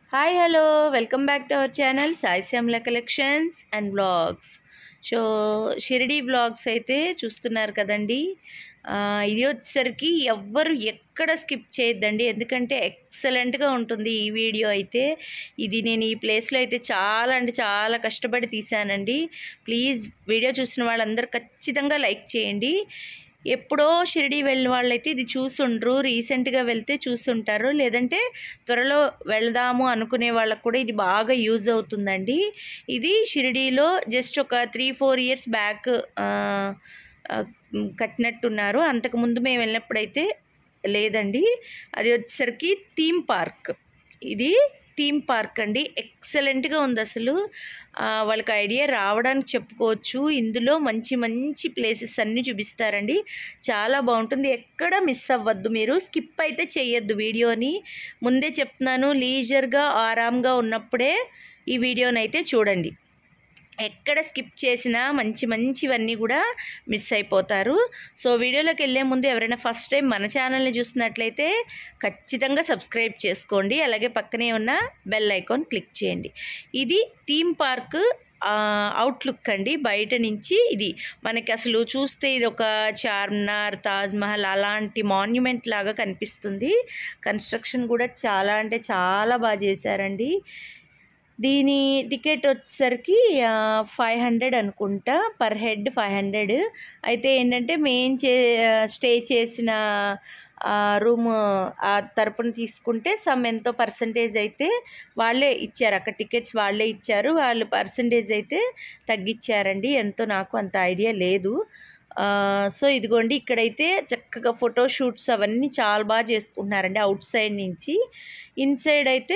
Hi hello welcome back to our channel Sai Shyamala collections and blogs so Shirdi blogs అయితే చూస్తున్నారు కదండి ఆ, ఇది వచ్చేసరికి ఎవ్వరు ఎక్కడ స్కిప్ చేయొద్దండి ఎందుకంటే ఎక్సలెంట్గా ఉంటుంది ఈ వీడియో అయితే ఇది నేను ఈ ప్లేస్లో అయితే చాలా అంటే చాలా కష్టపడి తీశానండి ప్లీజ్ వీడియో చూసిన వాళ్ళందరూ ఖచ్చితంగా లైక్ చేయండి ఎప్పుడో షిరిడి వెళ్ళిన వాళ్ళైతే ఇది చూసుండ్రు రీసెంట్గా వెళ్తే చూసుంటారు లేదంటే త్వరలో వెళ్దాము అనుకునే వాళ్ళకు కూడా ఇది బాగా యూజ్ అవుతుందండి ఇది షిరిడీలో జస్ట్ ఒక త్రీ ఫోర్ ఇయర్స్ బ్యాక్ కట్టినట్టున్నారు అంతకుముందు మేము వెళ్ళినప్పుడైతే లేదండి అది వచ్చేసరికి థీమ్ పార్క్ ఇది థీమ్ పార్క్ అండి ఎక్సలెంట్గా ఉంది అసలు ఆ, వాళ్ళకి ఐడియా రావడానికి చెప్పుకోవచ్చు ఇందులో మంచి మంచి ప్లేసెస్ అన్నీ చూపిస్తారండి చాలా బాగుంటుంది ఎక్కడ మిస్ అవ్వద్దు మీరు స్కిప్ అయితే చేయొద్దు వీడియోని ముందే చెప్తున్నాను లీజర్గా ఆరామ్గా ఉన్నప్పుడే ఈ వీడియోని అయితే చూడండి ఎక్కడ స్కిప్ చేసినా మంచి మంచివన్నీ కూడా మిస్ అయిపోతారు సో వీడియోలోకి వెళ్ళే ముందు ఎవరైనా ఫస్ట్ టైం మన ఛానల్ని చూస్తున్నట్లయితే ఖచ్చితంగా సబ్స్క్రైబ్ చేసుకోండి అలాగే పక్కనే ఉన్న బెల్ ఐకాన్ క్లిక్ చేయండి ఇది థీమ్ పార్క్ అవుట్లుక్ అండి బయట నుంచి ఇది మనకి అసలు చూస్తే ఇది ఒక చార్మినార్ తాజ్ మహల్ అలాంటి మాన్యుమెంట్ లాగా కనిపిస్తుంది కన్స్ట్రక్షన్ కూడా చాలా అంటే చాలా బాగా చేశారండి దీని టికెట్ వచ్చేసరికి ఫైవ్ హండ్రెడ్ అనుకుంటా పర్ హెడ్ ఫైవ్ హండ్రెడ్ అయితే ఏంటంటే మెయిన్ చే స్టే చేసిన రూమ్ ఆ తరపున తీసుకుంటే సమ్ ఎంతో పర్సంటేజ్ అయితే వాళ్ళే ఇచ్చారు అక్కడ టికెట్స్ వాళ్ళే ఇచ్చారు వాళ్ళు పర్సంటేజ్ అయితే తగ్గించారండి ఎంతో నాకు అంత ఐడియా లేదు ఆ, సో ఇదిగోండి ఇక్కడైతే చక్కగా ఫోటో షూట్స్ అవన్నీ చాలా బాగా చేసుకుంటున్నారండి అవుట్ సైడ్ నుంచి ఇన్సైడ్ అయితే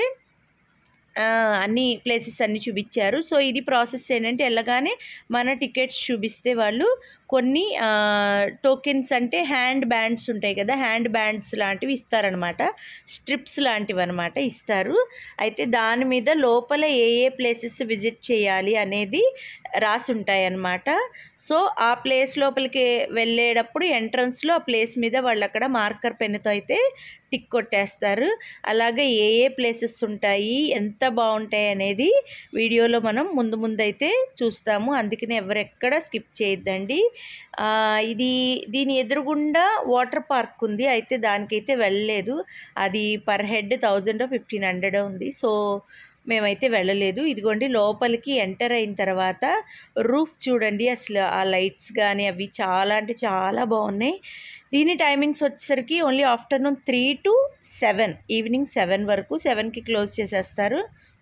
ఆ, అన్ని ప్లేసెస్ అన్ని చూపించారు సో ఇది ప్రాసెస్ ఏంటంటే వెళ్ళగానే మన టికెట్స్ చూపిస్తే వాళ్ళు కొన్ని టోకెన్స్ అంటే హ్యాండ్ బ్యాండ్స్ ఉంటాయి కదా హ్యాండ్ బ్యాండ్స్ లాంటివి ఇస్తారనమాట స్ట్రిప్స్ లాంటివి అనమాట ఇస్తారు అయితే దాని మీద లోపల ఏ ఏ ప్లేసెస్ విజిట్ చేయాలి అనేది రాసి ఉంటాయి అన్నమాట సో ఆ ప్లేస్ లోపలికి వెళ్ళేటప్పుడు ఎంట్రన్స్లో ఆ ప్లేస్ మీద వాళ్ళు అక్కడ మార్కర్ పెన్నుతో అయితే టిక్ కొట్టేస్తారు అలాగే ఏ ఏ ప్లేసెస్ ఉంటాయి ఎంత బాగుంటాయి అనేది వీడియోలో మనం ముందు ముందు అయితే చూస్తాము అందుకని ఎవరెక్కడ స్కిప్ చేయొద్దండి ఆ, ఇది దీని ఎదురుగుండా వాటర్ పార్క్ ఉంది అయితే దానికైతే వెళ్ళలేదు అది per head thousand fifteen hundred ఉంది సో మేమైతే వెళ్ళలేదు ఇదిగోండి లోపలికి ఎంటర్ అయిన తర్వాత రూఫ్ చూడండి అసలు ఆ లైట్స్ కానీ అవి చాలా అంటే చాలా బాగున్నాయి దీని టైమింగ్స్ వచ్చేసరికి only afternoon three to seven evening seven వరకు సెవెన్కి క్లోజ్ చేసేస్తారు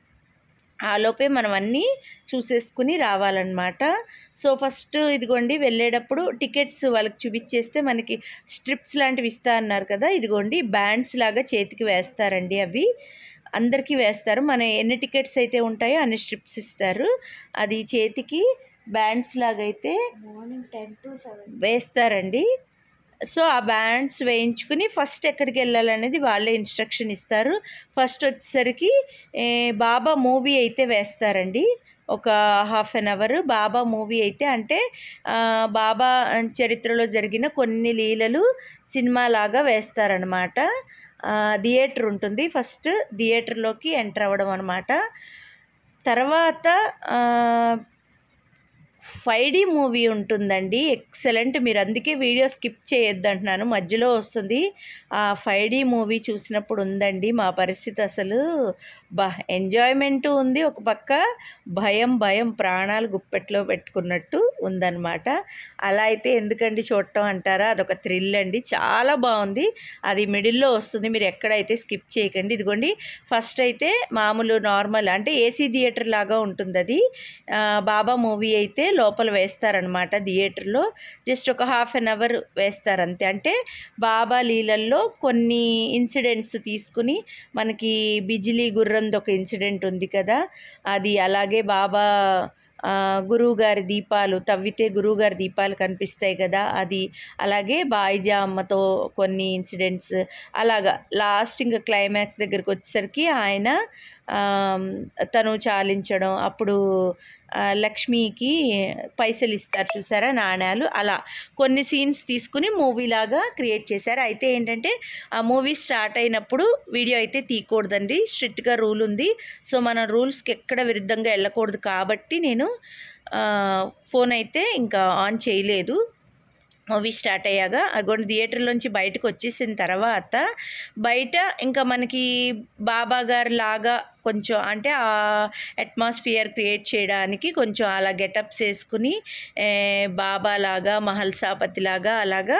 ఆ లోపే మనం అన్నీ చూసేసుకుని రావాలన్నమాట సో ఫస్ట్ ఇదిగోండి వెళ్ళేటప్పుడు టికెట్స్ వాళ్ళకి చూపించేస్తే మనకి స్ట్రిప్స్ లాంటివి ఇస్తా అన్నారు కదా ఇదిగోండి బ్యాండ్స్ లాగా చేతికి వేస్తారండి అవి అందరికీ వేస్తారు మన ఎన్ని టికెట్స్ అయితే ఉంటాయో అన్ని స్ట్రిప్స్ ఇస్తారు అది చేతికి బ్యాండ్స్ లాగా అయితే మార్నింగ్ టెన్ టు సెవెన్ వేస్తారండి సో ఆ బ్యాండ్స్ వేయించుకుని ఫస్ట్ ఎక్కడికి వెళ్ళాలనేది వాళ్ళే ఇన్స్ట్రక్షన్ ఇస్తారు ఫస్ట్ వచ్చేసరికి ఏ, బాబా మూవీ అయితే వేస్తారండి ఒక half an hour Baba movie అయితే అంటే ఆ, బాబా చరిత్రలో జరిగిన కొన్ని లీలలు సినిమా లాగా వేస్తారనమాట థియేటర్ ఉంటుంది ఫస్ట్ థియేటర్లోకి ఎంటర్ అవ్వడం అనమాట తర్వాత ఫైవ్ డి మూవీ ఉంటుందండి ఎక్సలెంట్ మీరు అందుకే వీడియో స్కిప్ చేయొద్దు అంటున్నాను మధ్యలో వస్తుంది ఆ ఫైవ్ డి మూవీ చూసినప్పుడు ఉందండి మా పరిస్థితి అసలు బా ఎంజాయ్మెంట్ ఉంది ఒక పక్క భయం భయం ప్రాణాలు గుప్పెట్లో పెట్టుకున్నట్టు ఉందన్నమాట అలా అయితే ఎందుకండి చూడటం అంటారా అదొక థ్రిల్ అండి చాలా బాగుంది అది మిడిల్లో వస్తుంది మీరు ఎక్కడైతే స్కిప్ చేయకండి ఇదిగోండి ఫస్ట్ అయితే మామూలు నార్మల్ అంటే ఏసీ థియేటర్ లాగా ఉంటుంది అది ఆ, బాబా మూవీ అయితే లోపల వేస్తారనమాట థియేటర్లో జస్ట్ ఒక హాఫ్ అన్ అవర్ వేస్తారు అంతే అంటే బాబా లీలల్లో కొన్ని ఇన్సిడెంట్స్ తీసుకుని మనకి బిజిలీ గుర్రంది ఒక ఇన్సిడెంట్ ఉంది కదా అది అలాగే బాబా ఆ, గురువు గారి దీపాలు తవ్వితే గురువు గారి దీపాలు కనిపిస్తాయి కదా అది అలాగే బాయిజా అమ్మతో కొన్ని ఇన్సిడెంట్స్ అలాగా లాస్ట్ ఇంకా క్లైమాక్స్ దగ్గరికి వచ్చేసరికి ఆయన ఆమ్, తను చాలించడం అప్పుడు ఆ, లక్ష్మికి పైసలు ఇస్తారు చూసారా నాణ్యాలు అలా కొన్ని సీన్స్ తీసుకుని మూవీ లాగా క్రియేట్ చేశారు అయితే ఏంటంటే ఆ మూవీ స్టార్ట్ అయినప్పుడు వీడియో అయితే తీయకూడదండి స్ట్రిక్ట్గా రూల్ ఉంది సో మన రూల్స్కి ఎక్కడ విరుద్ధంగా వెళ్ళకూడదు కాబట్టి నేను ఆ, ఫోన్ అయితే ఇంకా ఆన్ చేయలేదు మూవీ స్టార్ట్ అయ్యాక అగోండి థియేటర్లోంచి బయటకు వచ్చేసిన తర్వాత బయట ఇంకా మనకి బాబా గారి లాగా కొంచెం అంటే ఆ అట్మాస్ఫియర్ క్రియేట్ చేయడానికి కొంచెం అలా గెటప్స్ వేసుకుని ఏ, బాబా లాగా మహల్సాపతి లాగా అలాగా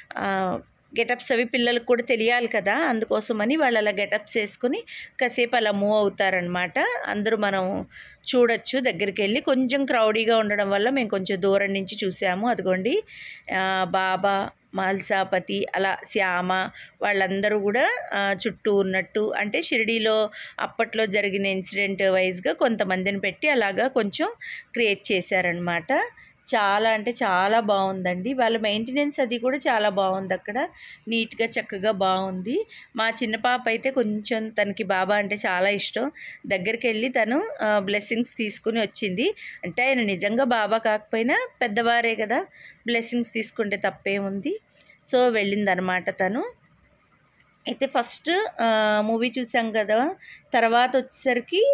గెటప్స్ అవి పిల్లలకు కూడా తెలియాలి కదా అందుకోసమని వాళ్ళు అలా గెటప్స్ వేసుకుని కాసేపు అలా మూవ్ అవుతారనమాట అందరూ మనం చూడొచ్చు దగ్గరికి వెళ్ళి కొంచెం క్రౌడీగా ఉండడం వల్ల మేము కొంచెం దూరం నుంచి చూసాము అదిగోండి ఆ, బాబా మాల్సాపతి అలా శ్యామ వాళ్ళందరూ కూడా ఆ, చుట్టూ ఉన్నట్టు అంటే షిరిడీలో అప్పట్లో జరిగిన ఇన్సిడెంట్ వైజ్గా కొంతమందిని పెట్టి అలాగా కొంచెం క్రియేట్ చేశారనమాట చాలా అంటే చాలా బాగుందండి వాళ్ళ మెయింటెనెన్స్ అది కూడా చాలా బాగుంది అక్కడ నీట్గా చక్కగా బాగుంది మా చిన్న పాప అయితే కొంచెం తనకి బాబా అంటే చాలా ఇష్టం దగ్గరికి వెళ్ళి తను బ్లెస్సింగ్స్ తీసుకుని వచ్చింది అంటే ఆయన నిజంగా బాబా కాకపోయినా పెద్దవారే కదా బ్లెస్సింగ్స్ తీసుకుంటే తప్పేముంది సో వెళ్ళిందనమాట తను అయితే ఫస్ట్ మూవీ చూసాం కదా తర్వాత వచ్చేసరికి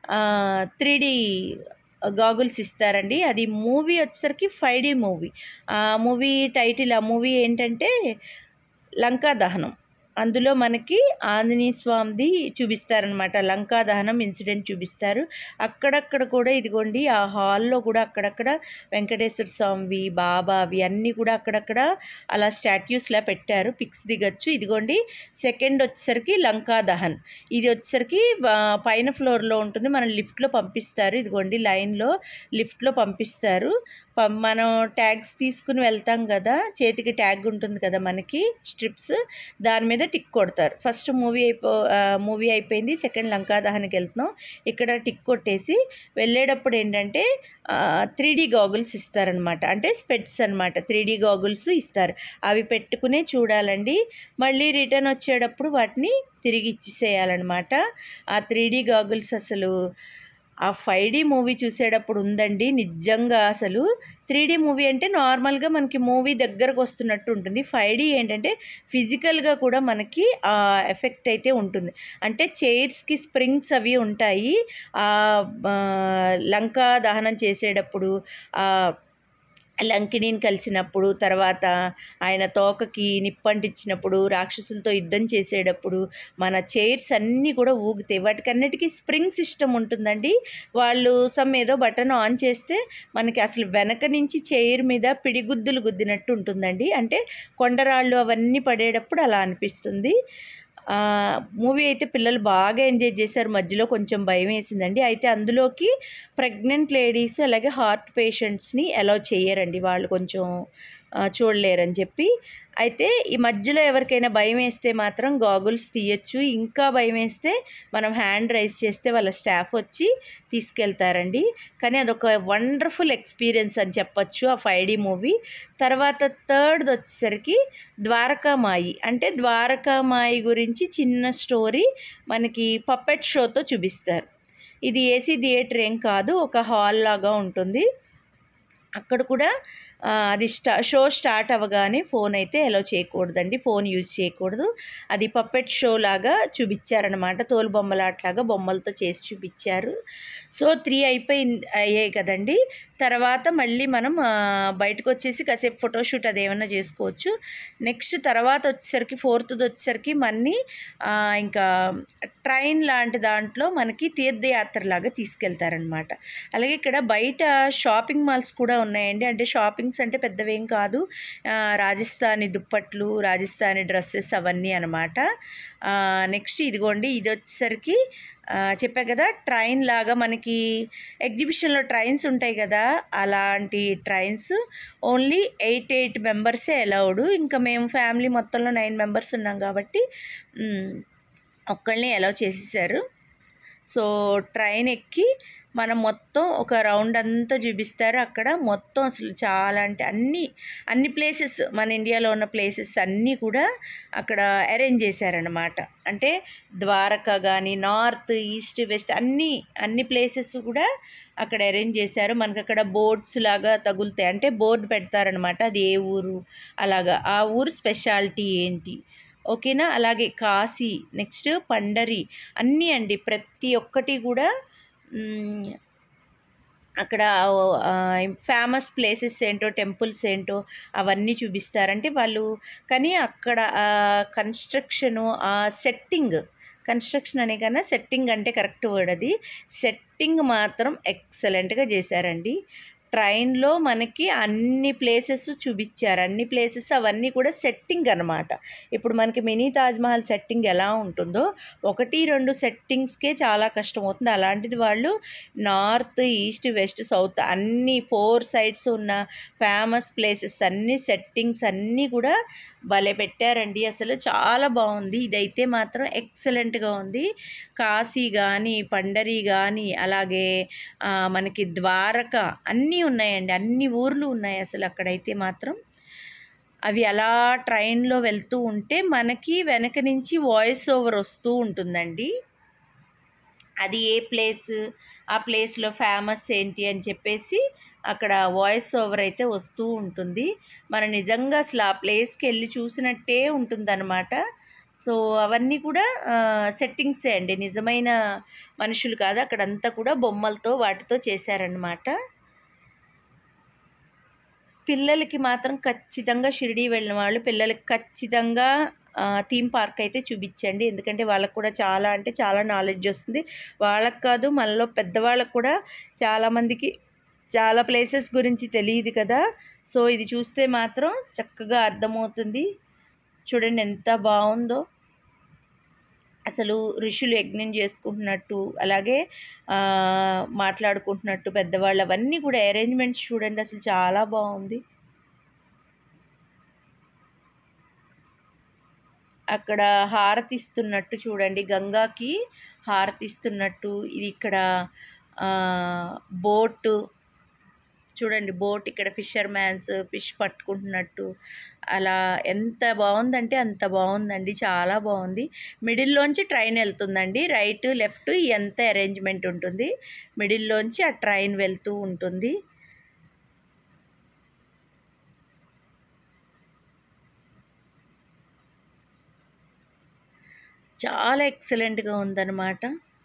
త్రీ డి గాగుల్స్ ఇస్తారండి అది మూవీ వచ్చేసరికి ఫైవ్ డి మూవీ ఆ మూవీ టైటిల్ ఆ మూవీ ఏంటంటే లంకా దహనం అందులో మనకి ఆంజనేయ స్వామిది చూపిస్తారనమాట లంకా దహనం ఇన్సిడెంట్ చూపిస్తారు అక్కడక్కడ కూడా ఇదిగోండి ఆ హాల్లో కూడా అక్కడక్కడ వెంకటేశ్వర స్వామివి బాబావి అన్నీ కూడా అక్కడక్కడ అలా స్టాట్యూస్లా పెట్టారు పిక్స్ దిగచ్చు ఇదిగోండి సెకండ్ వచ్చేసరికి లంకా దహన్ ఇది వచ్చేసరికి ఆ, పైన ఫ్లోర్లో ఉంటుంది మనం లిఫ్ట్లో పంపిస్తారు ఇదిగోండి లైన్లో లిఫ్ట్లో పంపిస్తారు పం- మనం ట్యాగ్స్ తీసుకుని వెళ్తాం కదా చేతికి ట్యాగ్ ఉంటుంది కదా మనకి స్ట్రిప్స్ దాని మీద టిక్ కొడతారు ఫస్ట్ మూవీ అయిపో మూవీ అయిపోయింది సెకండ్ లంకా దహన్కి వెళ్తున్నాం ఇక్కడ టిక్ కొట్టేసి వెళ్ళేటప్పుడు ఏంటంటే త్రీ డీ గాగుల్స్ ఇస్తారనమాట అంటే స్పెట్స్ అనమాట త్రీ డీ గాగుల్స్ ఇస్తారు అవి పెట్టుకునే చూడాలండి మళ్ళీ రిటర్న్ వచ్చేటప్పుడు వాటిని తిరిగి ఇచ్చేసేయాలన్నమాట ఆ త్రీ డీ గాగుల్స్ అసలు ఆ ఫైవ్ డీ మూవీ చూసేటప్పుడు ఉందండి నిజంగా అసలు త్రీ డీ మూవీ అంటే నార్మల్గా మనకి మూవీ దగ్గరకు వస్తున్నట్టు ఉంటుంది ఫైవ్ డీ ఏంటంటే ఫిజికల్గా కూడా మనకి ఆ ఎఫెక్ట్ అయితే ఉంటుంది అంటే చైర్స్కి స్ప్రింగ్స్ అవి ఉంటాయి ఆ ఆ, లంకా దహనం చేసేటప్పుడు ఆ లంకిణిని కలిసినప్పుడు తర్వాత ఆయన తోకకి నిప్పంటించినప్పుడు రాక్షసులతో యుద్ధం చేసేటప్పుడు మన చైర్స్ అన్నీ కూడా ఊగుతాయి వాటికన్నిటికీ స్ప్రింగ్ సిస్టమ్ ఉంటుందండి వాళ్ళు సమ్ ఏదో బటన్ ఆన్ చేస్తే మనకి అసలు వెనక నుంచి చైర్ మీద పిడిగుద్దులు గుద్దినట్టు ఉంటుందండి అంటే కొండరాళ్ళు అవన్నీ పడేటప్పుడు అలా అనిపిస్తుంది మూవీ అయితే పిల్లలు బాగా ఎంజాయ్ చేశారు మధ్యలో కొంచెం భయం వేసిందండి అయితే అందులోకి ప్రెగ్నెంట్ లేడీస్ అలాగే హార్ట్ పేషెంట్స్ని అలౌ చేయరండి వాళ్ళు కొంచెం ఆ, చూడలేరని చెప్పి అయితే ఈ మధ్యలో ఎవరికైనా భయం వేస్తే మాత్రం గాగుల్స్ తీయచ్చు ఇంకా భయం వేస్తే మనం హ్యాండ్ రైజ్ చేస్తే వాళ్ళ స్టాఫ్ వచ్చి తీసుకెళ్తారండి కానీ అదొక వండర్ఫుల్ ఎక్స్పీరియన్స్ అని చెప్పొచ్చు ఆ ఫైవ్ డి మూవీ తర్వాత థర్డ్ వచ్చేసరికి ద్వారకామాయి అంటే ద్వారకామాయి గురించి చిన్న స్టోరీ మనకి పప్పెట్ షోతో చూపిస్తారు ఇది ఏసీ థియేటర్ ఏం కాదు ఒక హాల్ లాగా ఉంటుంది అక్కడ కూడా ఆ, అది స్టా షో స్టార్ట్ అవ్వగానే ఫోన్ అయితే అలో చేయకూడదండి ఫోన్ యూజ్ చేయకూడదు అది పప్పెట్ షో లాగా చూపించారనమాట తోలు బొమ్మలాట్లాగా బొమ్మలతో చేసి చూపించారు సో త్రీ అయిపోయి అయ్యాయి కదండి తర్వాత మళ్ళీ మనం ఆ, బయటకు వచ్చేసి కాసేపు ఫోటోషూట్ అది ఏమైనా చేసుకోవచ్చు నెక్స్ట్ తర్వాత వచ్చేసరికి ఫోర్త్ది వచ్చేసరికి మన్ని ఆ, ఇంకా ట్రైన్ లాంటి దాంట్లో మనకి తీర్థయాత్ర లాగా తీసుకెళ్తారనమాట అలాగే ఇక్కడ బయట షాపింగ్ మాల్స్ కూడా ఉన్నాయండి అంటే షాపింగ్స్ అంటే పెద్దవేం కాదు ఆ, రాజస్థానీ దుప్పట్లు రాజస్థానీ డ్రెస్సెస్ అవన్నీ అనమాట నెక్స్ట్ ఇదిగోండి ఇది వచ్చేసరికి ఆ, చెప్పా కదా ట్రైన్ లాగా మనకి ఎగ్జిబిషన్లో ట్రైన్స్ ఉంటాయి కదా అలాంటి ట్రైన్స్ ఓన్లీ ఎయిట్ ఎయిట్ మెంబర్సే అలౌడ్ ఇంకా మేము ఫ్యామిలీ మొత్తంలో నైన్ మెంబర్స్ ఉన్నాం కాబట్టి మ్, ఒక్కళ్ళని అలౌ చేసేసారు సో ట్రైన్ ఎక్కి మనం మొత్తం ఒక రౌండ్ అంతా చూపిస్తారు అక్కడ మొత్తం అసలు చాలా అంటే అన్ని అన్ని ప్లేసెస్ మన ఇండియాలో ఉన్న ప్లేసెస్ అన్నీ కూడా అక్కడ అరేంజ్ చేశారనమాట అంటే ద్వారకా కానీ నార్త్ ఈస్ట్ వెస్ట్ అన్ని అన్ని ప్లేసెస్ కూడా అక్కడ అరేంజ్ చేశారు మనకు అక్కడ బోర్డ్స్ లాగా తగులుతాయి అంటే బోర్డు పెడతారనమాట అది ఏ ఊరు అలాగా ఆ ఊరు స్పెషాలిటీ ఏంటి ఓకేనా అలాగే కాశీ నెక్స్ట్ పండరి అన్నీ అండి ప్రతి ఒక్కటి కూడా మ్, అక్కడ ఫేమస్ ప్లేసెస్ ఏంటో టెంపుల్స్ ఏంటో అవన్నీ చూపిస్తారంటే వాళ్ళు కానీ అక్కడ కన్స్ట్రక్షను ఆ సెట్టింగ్ కన్స్ట్రక్షన్ అనే కన్నా సెట్టింగ్ అంటే కరెక్ట్ వర్డ్ అది సెట్టింగ్ మాత్రం ఎక్సలెంట్గా చేశారండి ట్రైన్లో మనకి అన్ని ప్లేసెస్ చూపించారు అన్ని ప్లేసెస్ అవన్నీ కూడా సెట్టింగ్ అనమాట ఇప్పుడు మనకి మినీ తాజ్మహల్ సెట్టింగ్ ఎలా ఉంటుందో ఒకటి రెండు సెట్టింగ్స్కే చాలా కష్టం అవుతుంది అలాంటిది వాళ్ళు నార్త్ ఈస్ట్ వెస్ట్ సౌత్ అన్ని ఫోర్ సైడ్స్ ఉన్న ఫేమస్ ప్లేసెస్ అన్ని సెట్టింగ్స్ అన్నీ కూడా భలే పెట్టారండి అసలు చాలా బాగుంది ఇదైతే మాత్రం ఎక్సలెంట్గా ఉంది కాశీ కానీ పండరి కానీ అలాగే ఆ, మనకి ద్వారక అన్నీ ఉన్నాయండి అన్ని ఊర్లు ఉన్నాయి అసలు అక్కడైతే మాత్రం అవి అలా ట్రైన్లో వెళ్తూ ఉంటే మనకి వెనక నుంచి వాయిస్ ఓవర్ వస్తూ ఉంటుందండి అది ఏ ప్లేస్ ఆ ప్లేస్లో ఫేమస్ ఏంటి అని చెప్పేసి అక్కడ వాయిస్ ఓవర్ అయితే వస్తూ ఉంటుంది మనం నిజంగా అసలు ఆ ప్లేస్కి వెళ్ళి చూసినట్టే ఉంటుందన్నమాట సో అవన్నీ కూడా సెట్టింగ్సే అండి నిజమైన మనుషులు కాదు అక్కడంతా కూడా బొమ్మలతో వాటితో చేశారనమాట పిల్లలకి మాత్రం ఖచ్చితంగా షిరిడి వెళ్ళిన వాళ్ళు పిల్లలకి ఖచ్చితంగా థీమ్ పార్క్ అయితే చూపించండి ఎందుకంటే వాళ్ళకు కూడా చాలా అంటే చాలా నాలెడ్జ్ వస్తుంది వాళ్ళకి కాదు మనలో పెద్దవాళ్ళకు కూడా చాలామందికి చాలా ప్లేసెస్ గురించి తెలియదు కదా సో ఇది చూస్తే మాత్రం చక్కగా అర్థమవుతుంది చూడండి ఎంత బాగుందో అసలు ఋషులు యజ్ఞం చేసుకుంటున్నట్టు అలాగే ఆ, మాట్లాడుకుంటున్నట్టు పెద్దవాళ్ళు అవన్నీ కూడా అరేంజ్మెంట్స్ చూడండి అసలు చాలా బాగుంది అక్కడ హారతి ఇస్తున్నట్టు చూడండి గంగాకి హారతి ఇస్తున్నట్టు ఇది ఇక్కడ ఆ, బోటు చూడండి బోట్ ఇక్కడ ఫిషర్ మ్యాన్స్ ఫిష్ పట్టుకుంటున్నట్టు అలా ఎంత బాగుందంటే అంత బాగుందండి చాలా బాగుంది మిడిల్లోంచి ట్రైన్ వెళ్తుందండి రైట్ లెఫ్ట్ ఎంత అరేంజ్మెంట్ ఉంటుంది మిడిల్లోంచి ఆ ట్రైన్ వెళ్తూ ఉంటుంది చాలా ఎక్సలెంట్గా ఉందన్నమాట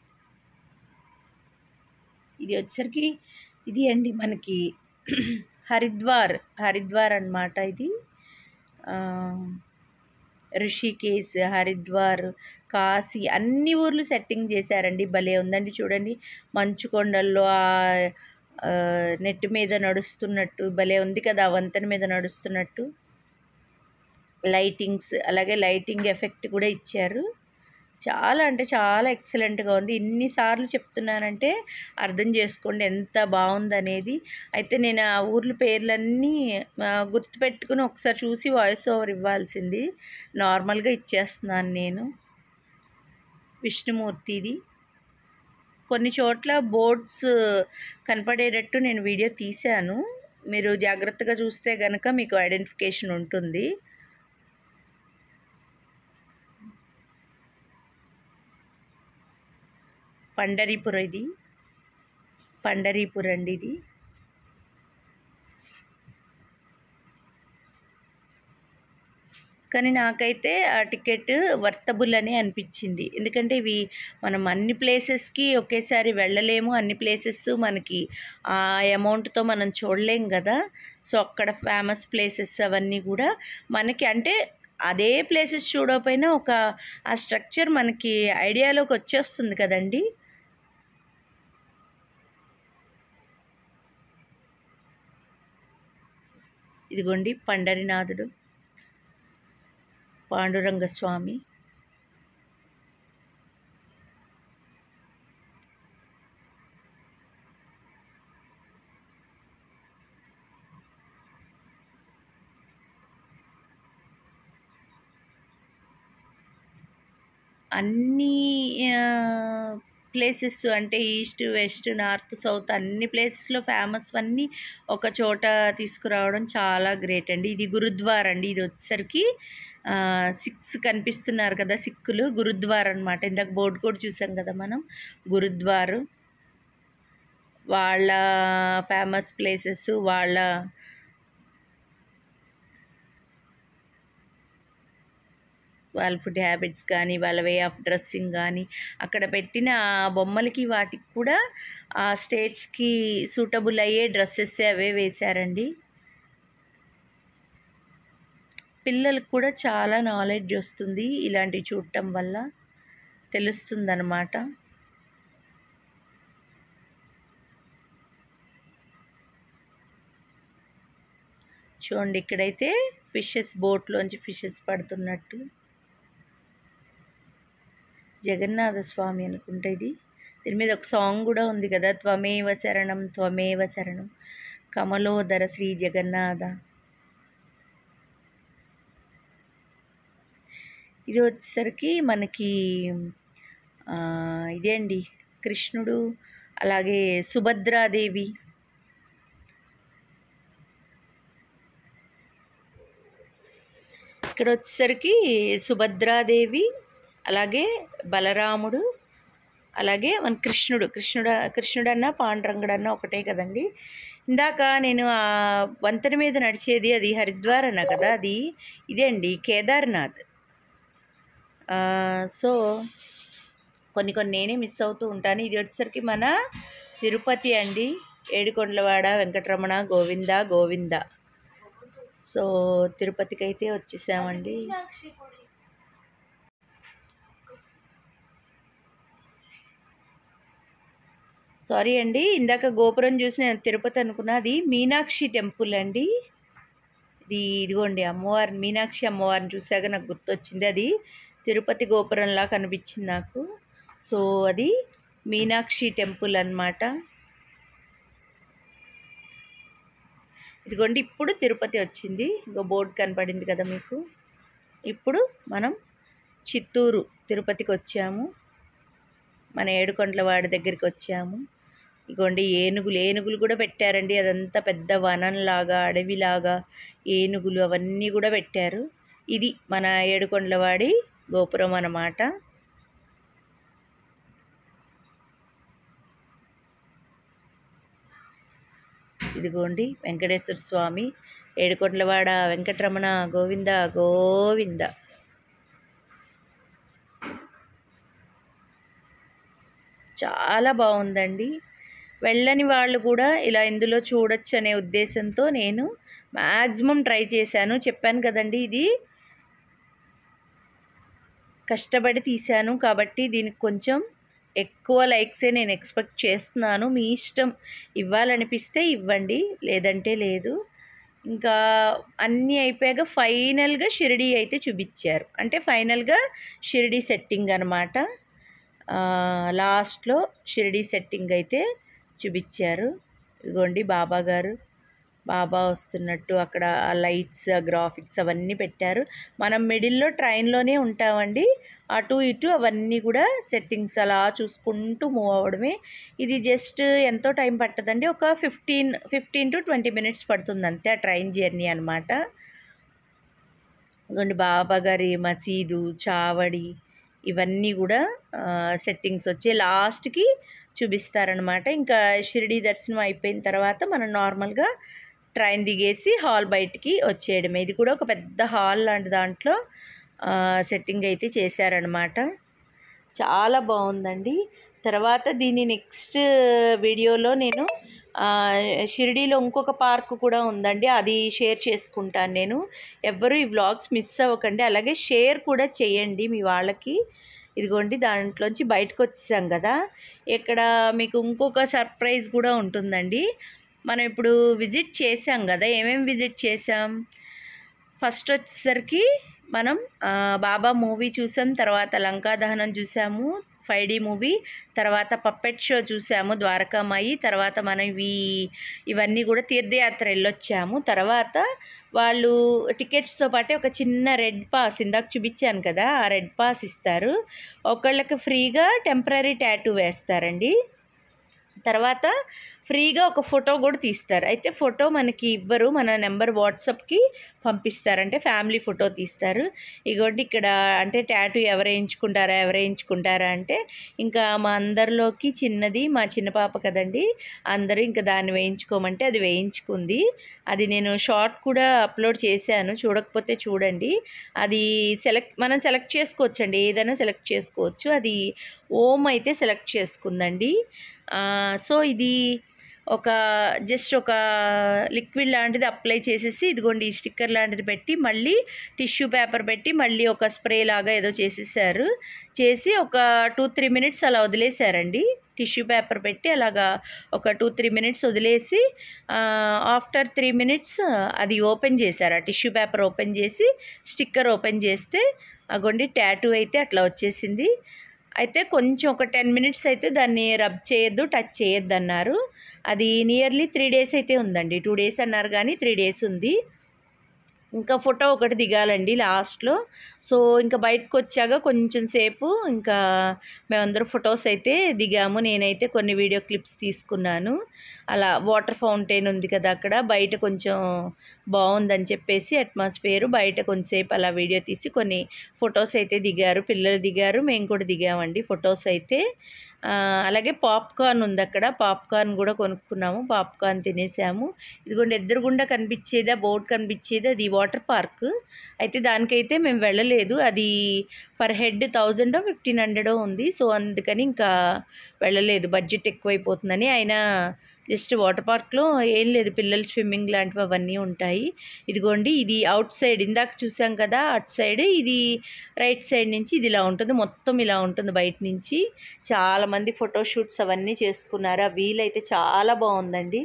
ఇది వచ్చరికి ఇది అండి మనకి హరిద్వార్ హరిద్వార్ అన్నమాట ఇది ఆ, రిషికేశ్ హరిద్వార్ కాశీ అన్ని ఊర్లు సెట్టింగ్ చేశారండి భలే ఉందండి చూడండి మంచు కొండల్లో ఆ ఆ, నెట్ మీద నడుస్తున్నట్టు భలే ఉంది కదా ఆ వంతెన మీద నడుస్తున్నట్టు లైటింగ్స్ అలాగే లైటింగ్ ఎఫెక్ట్ కూడా ఇచ్చారు చాలా అంటే చాలా ఎక్సలెంట్గా ఉంది ఎన్నిసార్లు చెప్తున్నానంటే అర్థం చేసుకోండి ఎంత బాగుందనేది అయితే నేను ఆ ఊర్ల పేర్లన్నీ ఆ, గుర్తుపెట్టుకుని ఒకసారి చూసి వాయిస్ ఓవర్ ఇవ్వాల్సింది నార్మల్గా ఇచ్చేస్తున్నాను నేను విష్ణుమూర్తిది కొన్ని చోట్ల బోర్డ్స్ కనపడేటట్టు నేను వీడియో తీశాను మీరు జాగ్రత్తగా చూస్తే కనుక మీకు ఐడెంటిఫికేషన్ ఉంటుంది పండరీపుర ఇది పండరీపుర అండి ఇది కానీ నాకైతే ఆ టికెట్ వర్తబుల్ అని అనిపించింది ఎందుకంటే ఇవి మనం అన్ని ప్లేసెస్కి ఒకేసారి వెళ్ళలేము అన్ని ప్లేసెస్ మనకి ఆ అమౌంట్తో మనం చూడలేం కదా సో అక్కడ ఫేమస్ ప్లేసెస్ అవన్నీ కూడా మనకి అంటే అదే ప్లేసెస్ చూడకపోయినా ఒక ఆ స్ట్రక్చర్ మనకి ఐడియాలోకి వచ్చేస్తుంది కదండి ఇదిగోండి పండరినాథుడు పాండురంగ స్వామి అన్ని ఆ, ప్లేసెస్ అంటే ఈస్ట్ వెస్ట్ నార్త్ సౌత్ అన్ని ప్లేసెస్లో ఫేమస్ అన్నీ ఒక చోట తీసుకురావడం చాలా గ్రేట్ అండి ఇది గురుద్వార్ అండి ఇది వచ్చేసరికి సిక్స్ కనిపిస్తున్నారు కదా సిక్కులు గురుద్వార్ అనమాట ఇందాక బోర్డు కూడా చూసాం కదా మనం గురుద్వారు వాళ్ళ ఫేమస్ ప్లేసెస్ వాళ్ళ వాళ్ళ ఫుడ్ హ్యాబిట్స్ కానీ వాళ్ళ వే ఆఫ్ డ్రెస్సింగ్ కానీ అక్కడ పెట్టిన ఆ బొమ్మలకి వాటికి కూడా ఆ స్టేట్స్కి సూటబుల్ అయ్యే డ్రెస్సెస్ అవే వేశారండి పిల్లలకు కూడా చాలా నాలెడ్జ్ వస్తుంది ఇలాంటివి చూడటం వల్ల తెలుస్తుందన్నమాట చూడండి ఇక్కడైతే ఫిషెస్ బోట్లోంచి ఫిషెస్ పడుతున్నట్టు జగన్నాథ స్వామి అనుకుంటా ఇది దీని మీద ఒక సాంగ్ కూడా ఉంది కదా త్వమేవ శరణం త్వమేవ శరణం కమలోదర శ్రీ జగన్నాథ ఇది వచ్చేసరికి మనకి ఆ, ఇదే అండి కృష్ణుడు అలాగే సుభద్రాదేవి ఇక్కడ వచ్చేసరికి సుభద్రాదేవి అలాగే బలరాముడు అలాగే మన కృష్ణుడు కృష్ణుడు కృష్ణుడన్న పాండురంగుడన్న ఒకటే కదండి ఇందాక నేను ఆ వంతెన మీద నడిచేది అది హరిద్వార్ అన్న కదా అది ఇదే అండి కేదార్నాథ్ ఆ, సో కొన్ని కొన్ని నేనే మిస్ అవుతూ ఉంటాను ఇది వచ్చేసరికి మన తిరుపతి అండి ఏడుకొండలవాడ వెంకటరమణ గోవింద గోవింద సో తిరుపతికి అయితే వచ్చేసామండి సారీ అండి ఇందాక గోపురం చూసి నేను తిరుపతి అనుకున్నా అది మీనాక్షి టెంపుల్ అండి ఇది ఇదిగోండి అమ్మవారి మీనాక్షి అమ్మవారిని చూశాక నాకు గుర్తొచ్చింది అది తిరుపతి గోపురంలా కనిపించింది నాకు సో అది మీనాక్షి టెంపుల్ అన్నమాట ఇదిగోండి ఇప్పుడు తిరుపతి వచ్చింది ఇంకో బోర్డు కనపడింది కదా మీకు ఇప్పుడు మనం చిత్తూరు తిరుపతికి వచ్చాము మన ఏడుకొండల వాడి దగ్గరికి వచ్చాము ఇగోండి ఏనుగులు ఏనుగులు కూడా పెట్టారండి అదంతా పెద్ద వనంలాగా అడవిలాగా ఏనుగులు అవన్నీ కూడా పెట్టారు ఇది మన ఏడుకొండలవాడి గోపురం అన్నమాట ఇదిగోండి వెంకటేశ్వర స్వామి ఏడుకొండలవాడ వెంకటరమణ గోవింద గోవింద చాలా బాగుందండి వెళ్ళని వాళ్ళు కూడా ఇలా ఇందులో చూడొచ్చు అనే ఉద్దేశంతో నేను మ్యాక్సిమం ట్రై చేశాను చెప్పాను కదండి ఇది కష్టపడి తీశాను కాబట్టి దీనికి కొంచెం ఎక్కువ లైక్సే నేను ఎక్స్పెక్ట్ చేస్తున్నాను మీ ఇష్టం ఇవ్వాలనిపిస్తే ఇవ్వండి లేదంటే లేదు ఇంకా అన్నీ అయిపోయాక ఫైనల్గా షిరిడి అయితే చూపించారు అంటే ఫైనల్గా షిరిడి సెట్టింగ్ అనమాట లాస్ట్లో షిరిడి సెట్టింగ్ అయితే చూపించారు ఇదిగోండి బాబా గారు బాబా వస్తున్నట్టు అక్కడ ఆ లైట్స్ ఆ గ్రాఫిక్స్ అవన్నీ పెట్టారు మనం మిడిల్లో ట్రైన్లోనే ఉంటామండి అటు ఇటు అవన్నీ కూడా సెట్టింగ్స్ అలా చూసుకుంటూ మూవ్ అవ్వడమే ఇది జస్ట్ ఎంతో టైం పట్టదండి ఒక fifteen fifteen to twenty minutes పడుతుంది అంతే ఆ ట్రైన్ జర్నీ అనమాట ఇదిగోండి బాబా గారి మసీదు చావడి ఇవన్నీ కూడా సెట్టింగ్స్ వచ్చి లాస్ట్కి చూపిస్తారనమాట ఇంకా షిరిడి దర్శనం అయిపోయిన తర్వాత మనం నార్మల్గా ట్రైన్ దిగేసి హాల్ బయటికి వచ్చేయడమే ఇది కూడా ఒక పెద్ద హాల్ లాంటి దాంట్లో సెట్టింగ్ అయితే చేశారనమాట చాలా బాగుందండి తర్వాత దీని నెక్స్ట్ వీడియోలో నేను ఆ, షిరిడీలో ఇంకొక పార్క్ కూడా ఉందండి అది షేర్ చేసుకుంటాను నేను ఎవ్వరూ ఈ వ్లాగ్స్ మిస్ అవ్వకండి అలాగే షేర్ కూడా చేయండి మీ వాళ్ళకి ఇదిగోండి దాంట్లోంచి బయటకు వచ్చేసాం కదా ఇక్కడ మీకు ఇంకొక సర్ప్రైజ్ కూడా ఉంటుందండి మనం ఇప్పుడు విజిట్ చేసాం కదా ఏమేమి విజిట్ చేసాం ఫస్ట్ వచ్చేసరికి మనం ఆ, బాబా మూవీ చూసాం తర్వాత లంకా దహనం చూసాము ఫైవ్ డి మూవీ తర్వాత పప్పెట్ షో చూసాము ద్వారకామాయి తర్వాత మనం ఇవి ఇవన్నీ కూడా తీర్థయాత్ర వెళ్ళొచ్చాము తర్వాత వాళ్ళు టికెట్స్తో పాటే ఒక చిన్న రెడ్ పాస్ ఇందాక చూపించాను కదా ఆ రెడ్ పాస్ ఇస్తారు ఒకళ్ళకి ఫ్రీగా టెంపరీ ట్యాటూ వేస్తారండి తర్వాత ఫ్రీగా ఒక ఫోటో కూడా తీస్తారు అయితే ఫోటో మనకి ఇవ్వరు మన నెంబర్ వాట్సాప్కి పంపిస్తారు అంటే ఫ్యామిలీ ఫోటో తీస్తారు ఇగోండి ఇక్కడ అంటే ట్యాటూ ఎవరు వేయించుకుంటారా ఎవరు వేయించుకుంటారా అంటే ఇంకా మా అందరిలోకి చిన్నది మా చిన్న పాప కదండి అందరూ ఇంకా దాన్ని వేయించుకోమంటే అది వేయించుకుంది అది నేను షార్ట్ కూడా అప్లోడ్ చేశాను చూడకపోతే చూడండి అది సెలెక్ట్ మనం సెలెక్ట్ చేసుకోవచ్చండి ఏదైనా సెలెక్ట్ చేసుకోవచ్చు అది ఓమ్ అయితే సెలెక్ట్ చేసుకుందండి ఆ, సో ఇది ఒక జస్ట్ ఒక లిక్విడ్ లాంటిది అప్లై చేసేసి ఇదిగోండి ఈ స్టిక్కర్ లాంటిది పెట్టి మళ్ళీ టిష్యూ పేపర్ పెట్టి మళ్ళీ ఒక స్ప్రే లాగా ఏదో చేసేసారు చేసి ఒక టూ త్రీ మినిట్స్ అలా వదిలేశారండి టిష్యూ పేపర్ పెట్టి అలాగా ఒక టూ త్రీ మినిట్స్ వదిలేసి ఆఫ్టర్ త్రీ మినిట్స్ అది ఓపెన్ చేశారు ఆ టిష్యూ పేపర్ ఓపెన్ చేసి స్టిక్కర్ ఓపెన్ చేస్తే అగోండి ట్యాటూ అయితే అట్లా వచ్చేసింది అయితే కొంచెం ఒక టెన్ మినిట్స్ అయితే దాన్ని రబ్ చేయొద్దు టచ్ చేయొద్దు అన్నారు అది నియర్లీ త్రీ డేస్ అయితే ఉందండి టూ డేస్ అన్నారు కానీ త్రీ డేస్ ఉంది ఇంకా ఫోటో ఒకటి దిగాలండి లాస్ట్లో సో ఇంకా బయటకు వచ్చాక కొంచెం సేపు ఇంకా మేమందరం ఫొటోస్ అయితే దిగాము నేనైతే కొన్ని వీడియో క్లిప్స్ తీసుకున్నాను అలా వాటర్ ఫౌంటైన్ ఉంది కదా అక్కడ బయట కొంచెం బాగుందని చెప్పేసి అట్మాస్ఫియర్ బయట కొంచెంసేపు అలా వీడియో తీసి కొన్ని ఫొటోస్ అయితే దిగారు పిల్లలు దిగారు మేము కూడా దిగామండి ఫొటోస్ అయితే ఆ, అలాగే పాప్కార్న్ ఉంది అక్కడ పాప్కార్న్ కూడా కొనుక్కున్నాము పాప్కార్న్ తినేసాము ఇదిగోండి ఎదురుగుండా కనిపించేది ఆ బోర్డు కనిపించేది అది వాటర్ పార్క్ అయితే దానికైతే మేము వెళ్ళలేదు అది పర్ హెడ్ థౌజండో ఫిఫ్టీన్ హండ్రెడో ఉంది సో అందుకని ఇంకా వెళ్ళలేదు బడ్జెట్ ఎక్కువైపోతుందని అయినా జస్ట్ వాటర్ పార్క్లో ఏం లేదు పిల్లలు స్విమ్మింగ్ లాంటివి అవన్నీ ఉంటాయి ఇదిగోండి ఇది అవుట్ సైడ్ ఇందాక చూసాం కదా అటు సైడ్ ఇది రైట్ సైడ్ నుంచి ఇది ఇలా ఉంటుంది మొత్తం ఇలా ఉంటుంది బయట నుంచి చాలామంది ఫోటోషూట్స్ అవన్నీ చేసుకున్నారు ఆ వీల్ అయితే చాలా బాగుందండి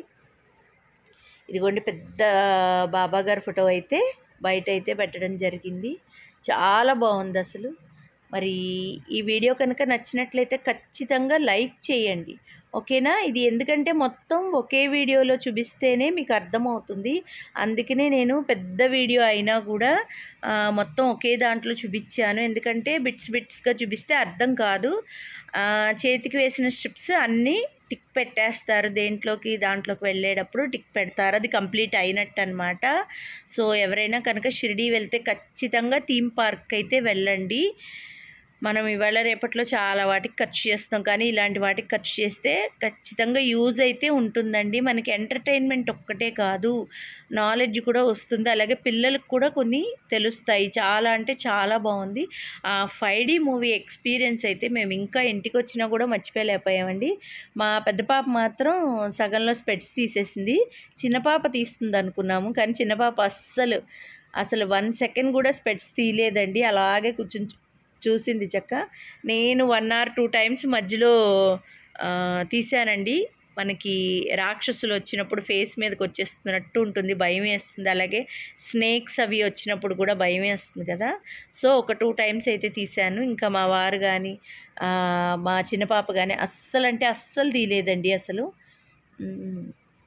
ఇదిగోండి పెద్ద బాబా గారి ఫోటో అయితే బయట అయితే పెట్టడం జరిగింది చాలా బాగుంది అసలు మరి ఈ వీడియో కనుక నచ్చినట్లయితే ఖచ్చితంగా లైక్ చేయండి ఓకేనా ఇది ఎందుకంటే మొత్తం ఒకే వీడియోలో చూపిస్తేనే మీకు అర్థమవుతుంది అందుకనే నేను పెద్ద వీడియో అయినా కూడా ఆ, మొత్తం ఒకే దాంట్లో చూపించాను ఎందుకంటే బిట్స్ బిట్స్గా చూపిస్తే అర్థం కాదు ఆ, చేతికి వేసిన స్ట్రిప్స్ అన్నీ టిక్ పెట్టేస్తారు దేంట్లోకి దాంట్లోకి వెళ్ళేటప్పుడు టిక్ పెడతారు అది కంప్లీట్ అయినట్టు అనమాట సో ఎవరైనా కనుక షిరిడీ వెళ్తే ఖచ్చితంగా థీమ్ పార్క్ అయితే వెళ్ళండి మనం ఇవాళ రేపట్లో చాలా వాటికి ఖర్చు చేస్తాం కానీ ఇలాంటి వాటికి ఖర్చు చేస్తే ఖచ్చితంగా యూజ్ అయితే ఉంటుందండి మనకి ఎంటర్టైన్మెంట్ ఒక్కటే కాదు నాలెడ్జ్ కూడా వస్తుంది అలాగే పిల్లలకు కూడా కొన్ని తెలుస్తాయి చాలా అంటే చాలా బాగుంది ఆ ఫైవ్ డి మూవీ ఎక్స్పీరియన్స్ అయితే మేము ఇంకా ఇంటికి వచ్చినా కూడా మర్చిపోలేకపోయామండి మా పెద్ద పాప మాత్రం సగంలో స్పెట్స్ తీసేసింది చిన్న పాప తీస్తుంది అనుకున్నాము కానీ చిన్న పాప అస్సలు అసలు వన్ సెకండ్ కూడా స్పెట్స్ తీయలేదండి అలాగే కూర్చుని చూ- చూసింది చక్క నేను వన్ ఆర్ టూ టైమ్స్ మధ్యలో ఆ, తీశానండి మనకి రాక్షసులు వచ్చినప్పుడు ఫేస్ మీదకి వచ్చేస్తున్నట్టు ఉంటుంది భయం వేస్తుంది అలాగే స్నేక్స్ అవి వచ్చినప్పుడు కూడా భయం వేస్తుంది కదా సో ఒక టూ టైమ్స్ అయితే తీశాను ఇంకా మా వారు కానీ మా చిన్న పాప కానీ అస్సలు అంటే అస్సలు తీయలేదండి అసలు ఉమ్.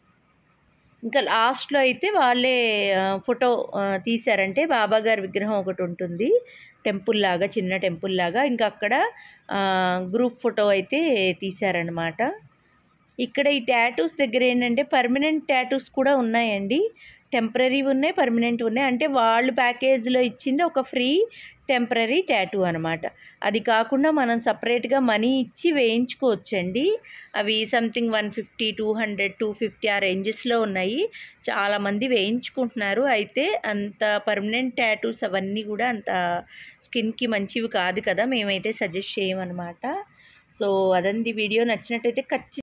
ఇంకా లాస్ట్లో అయితే వాళ్ళే ఆ, ఫోటో ఆ, తీశారంటే బాబా గారి విగ్రహం ఒకటి ఉంటుంది టెంపుల్ లాగా చిన్న టెంపుల్ లాగా ఇంకా అక్కడ ఆ, గ్రూప్ ఫోటో అయితే తీశారనమాట ఇక్కడ ఈ ట్యాటూస్ దగ్గర ఏంటంటే పర్మనెంట్ ట్యాటూస్ కూడా ఉన్నాయండి టెంపరీ ఉన్నాయి పర్మనెంట్ ఉన్నాయి అంటే వాళ్ళు ప్యాకేజ్లో ఇచ్చింది ఒక ఫ్రీ టెంపరీ ట్యాటూ అనమాట అది కాకుండా మనం సపరేట్గా మనీ ఇచ్చి వేయించుకోవచ్చండి అవి something one fifty two hundred two fifty ఆ రేంజెస్లో ఉన్నాయి చాలామంది వేయించుకుంటున్నారు అయితే అంత పర్మనెంట్ ట్యాటూస్ అవన్నీ కూడా అంత స్కిన్కి మంచివి కాదు కదా మేమైతే సజెస్ట్ చేయమన్నమాట సో అదండి వీడియో నచ్చినట్టయితే ఖచ్చితంగా